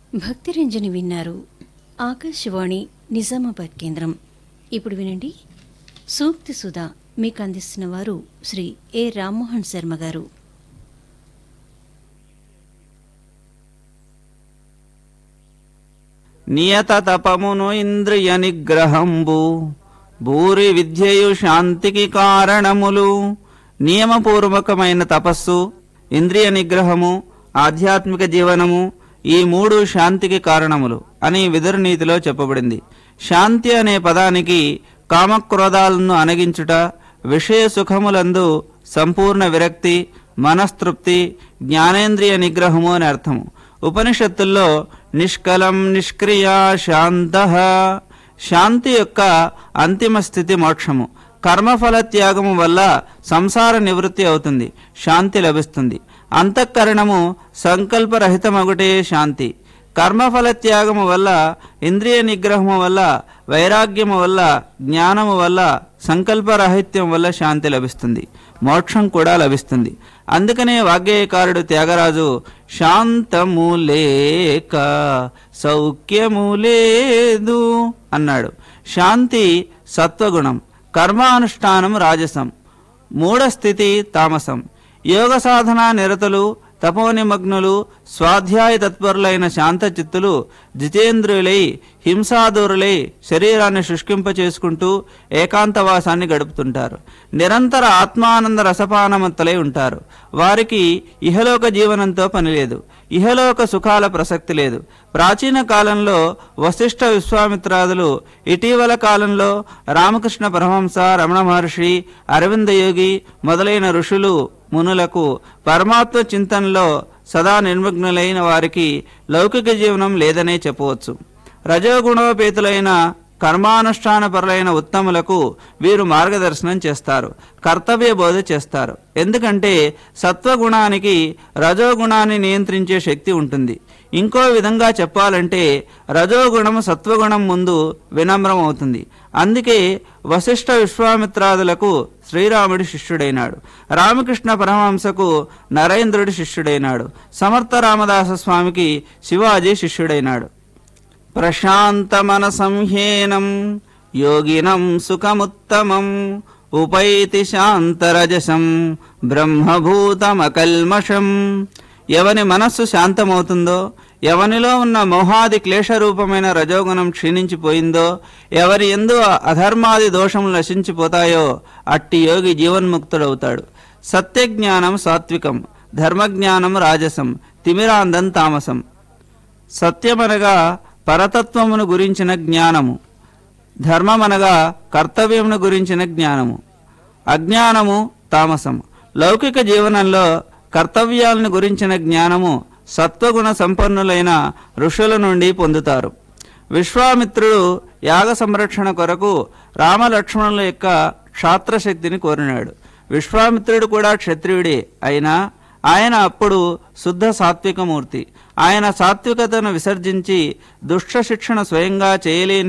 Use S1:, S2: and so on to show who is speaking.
S1: భక్తి రంజని విన్నారు ఆకాశవాణి నిజామాబాద్ కేంద్రం ఇప్పుడు వినండి సూక్తి సుధా మీకు అందిస్తున్న వారు శ్రీ ఏ రామ్మోహన్ శర్మ గారు
S2: నియత తపమును ఇంద్రియ నిగ్రహంబు భూరి విద్యయు శాంతికి కారణములు నియమపూర్వకమైన తపస్సు ఇంద్రియ నిగ్రహము ఆధ్యాత్మిక జీవనము ఈ మూడు శాంతికి కారణములు అని విదురనీతిలో చెప్పబడింది శాంతి అనే పదానికి కామక్రోధాలను అనగించుట విషయ సుఖములందు సంపూర్ణ విరక్తి మనస్తృప్తి జ్ఞానేంద్రియ నిగ్రహము అని అర్థము ఉపనిషత్తుల్లో నిష్కలం నిష్క్రియ శాంత శాంతి యొక్క అంతిమ స్థితి మోక్షము కర్మఫల త్యాగము వల్ల సంసార నివృత్తి అవుతుంది శాంతి లభిస్తుంది అంతఃకరణము సంకల్పరహితమగుటే శాంతి కర్మఫల త్యాగము వల్ల ఇంద్రియ నిగ్రహము వల్ల వైరాగ్యము వల్ల జ్ఞానము వల్ల సంకల్పరాహిత్యం వల్ల శాంతి లభిస్తుంది మోక్షం కూడా లభిస్తుంది అందుకనే వాగ్గేయకారుడు త్యాగరాజు శాంతము లేక సౌఖ్యము లేదు అన్నాడు శాంతి సత్వగుణం కర్మానుష్ఠానం రాజసం మూఢ స్థితి తామసం యోగ సాధన నిరతులు తపోనిమగ్నులు స్వాధ్యాయ తత్పరులైన శాంతచిత్తులు జితేంద్రులై హింసాదూరులై శరీరాన్ని శుష్కింప చేసుకుంటూ ఏకాంతవాసాన్ని గడుపుతుంటారు నిరంతర ఆత్మానంద రసపానమత్తలై ఉంటారు వారికి ఇహలోక జీవనంతో పనిలేదు ఇహలోక సుఖాల ప్రసక్తి లేదు ప్రాచీన కాలంలో వశిష్ఠ విశ్వామిత్రాదులు ఇటీవల కాలంలో రామకృష్ణ పరమహంస రమణ మహర్షి అరవింద యోగి మొదలైన ఋషులు మునులకు పరమాత్మ చింతనలో సదా నిర్మగ్నులైన వారికి లౌకిక జీవనం లేదనే చెప్పవచ్చు రజోగుణోపేతులైన కర్మానుష్ఠానపరులైన ఉత్తములకు వీరు మార్గదర్శనం చేస్తారు కర్తవ్య బోధ చేస్తారు ఎందుకంటే సత్వగుణానికి రజోగుణాన్ని నియంత్రించే శక్తి ఉంటుంది ఇంకో విధంగా చెప్పాలంటే రజోగుణం సత్వగుణం ముందు వినమ్రం అవుతుంది అందుకే వశిష్ఠ విశ్వామిత్రాదులకు శ్రీరాముడి శిష్యుడైనాడు రామకృష్ణ పరమహంసకు నరేంద్రుడి శిష్యుడైనాడు సమర్థ రామదాస స్వామికి శివాజీ శిష్యుడైనాడు ప్రశాంతమన సంహేనం యోగినం సుఖముత్తమం ఉపైతి శాంతరజసం బ్రహ్మభూతమకల్మషం ఎవని మనస్సు శాంతమవుతుందో ఎవనిలో ఉన్న మోహాది క్లేశరూపమైన రజోగుణం క్షీణించిపోయిందో ఎవరి ఎందు అధర్మాది దోషములు నశించిపోతాయో అట్టి యోగి జీవన్ముక్తుడవుతాడు సత్యజ్ఞానం సాత్వికం ధర్మజ్ఞానం రాజసం తిమిరాందం తామసం సత్యమనగా పరతత్వమును గురించిన జ్ఞానము ధర్మమనగా కర్తవ్యమును గురించిన జ్ఞానము అజ్ఞానము తామసం లౌకిక జీవనంలో కర్తవ్యాలను గురించిన జ్ఞానము సత్వగుణ సంపన్నులైన ఋషుల నుండి పొందుతారు విశ్వామిత్రుడు యాగ సంరక్షణ కొరకు రామలక్ష్మణుల యొక్క క్షాత్రశక్తిని కోరినాడు విశ్వామిత్రుడు కూడా క్షత్రియుడే అయినా ఆయన అప్పుడు శుద్ధ సాత్వికమూర్తి ఆయన సాత్వికతను విసర్జించి దుష్ట శిక్షణ స్వయంగా చేయలేని